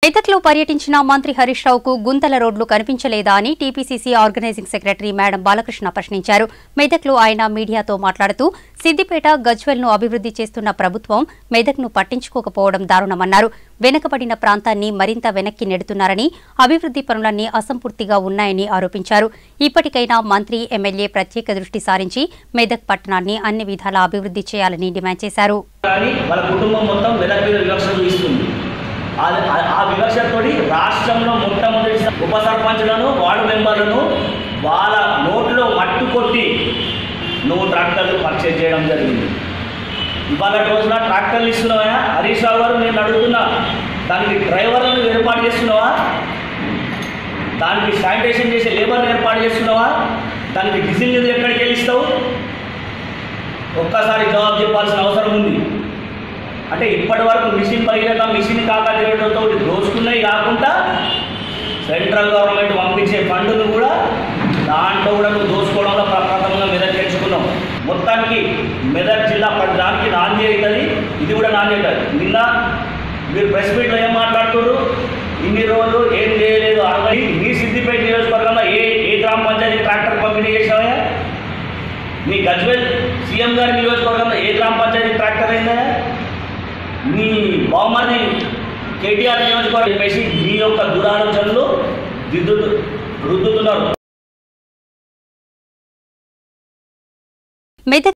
మెదక్లో పర్యటించిన మంత్రి హరీష్ రావుకు గుంతల రోడ్లు కనిపించలేదా అని TPCC organizing secretary madam Balakrishna ప్రశ్నించారు మెదక్లో ఆయన మీడియాతో మాట్లాడుతూ సిద్దిపేట గజ్వెల్ను అభివృద్ధి చేస్తున్న ప్రభుత్వం మెదక్ను పట్టించుకోకపోవడం దారుణమన్నారు వెనుకబడిన ప్రాంతాన్ని మరింత వెనక్కి నెడుతున్నారని అభివృద్ధి పనులన్నీ అసంపూర్తిగా ఉన్నాయని ఆరోపించారు ఇప్పటికైనా మంత్రి ఎమ్మెల్యే ప్రత్యేక దృష్టి సారించి మెదక్ పట్టణాన్ని అన్ని విధాలా అభివృద్ధి చేయాలని డిమాండ్ చేశారు కానీ వాళ్ళ కుటుంబం మొత్తం మెదక్ మీద వివక్ష చూపిస్తుంది ఆ- ఆ- ఆ వివక్షతో రాష్ట్రంలో మొట్టమొదటి ఉప సర్పంచ్లను వార్డు మెంబర్లను వాళ్ళ నోట్లో మట్టు కొట్టి నువ్వు ట్రాక్టర్లు పర్చేజ్ చేయడం జరిగింది ఇవాళ రోజున ట్రాక్టర్లు ఇస్తున్నావా హరీష్ రావు గారు నేను అడుగుతున్నా దానికి డ్రైవర్లను ఏర్పాటు చేస్తున్నావా దానికి శానిటేషన్ చేసే లేబర్ని ఏర్పాటు చేస్తున్నావా దానికి డీజిల్ నిధులు ఎక్కడికి వెళ్ళిస్తావు ఒక్కసారి జవాబు చెప్పాల్సిన అవసరం ఉంది అంటే ఇప్పటి వరకు మిషన్ పరిగెట మిషన్ కాక చేయడంతో దోచుకున్నవి కాకుండా సెంట్రల్ గవర్నమెంట్ పంపించే ఫండ్ను కూడా దాంట్లో కూడా నువ్వు దోచుకోవడంలో ప్రప్రథమంగా మెదక్ తెచ్చుకున్నాం మొత్తానికి మెదక్ జిల్లా ప్రతి దానికి నాంది అవుతుంది ఇది కూడా నాంది అవుతుంది నిన్న మీరు ప్రెస్ మీట్లో ఏం మాట్లాడుతున్నారు ఇన్ని రోజులు ఏం చేయలేదు అరవై మీ సిద్దిపేట నియోజకవర్గంలో ఏ ఏ గ్రామ పంచాయతీ ట్రాక్టర్ పంపిణీ చేసావా మీ గజ్వేల్ సీఎం గారి నియోజకవర్గంలో ఏ గ్రామ పంచాయతీ ట్రాక్టర్ అయిందా మీ బహుమతి కేటీఆర్ నియోజకవర్గం చెప్పేసి మీ యొక్క దురాలోచనలు దిద్దు రుద్దుతున్నారు మెదక్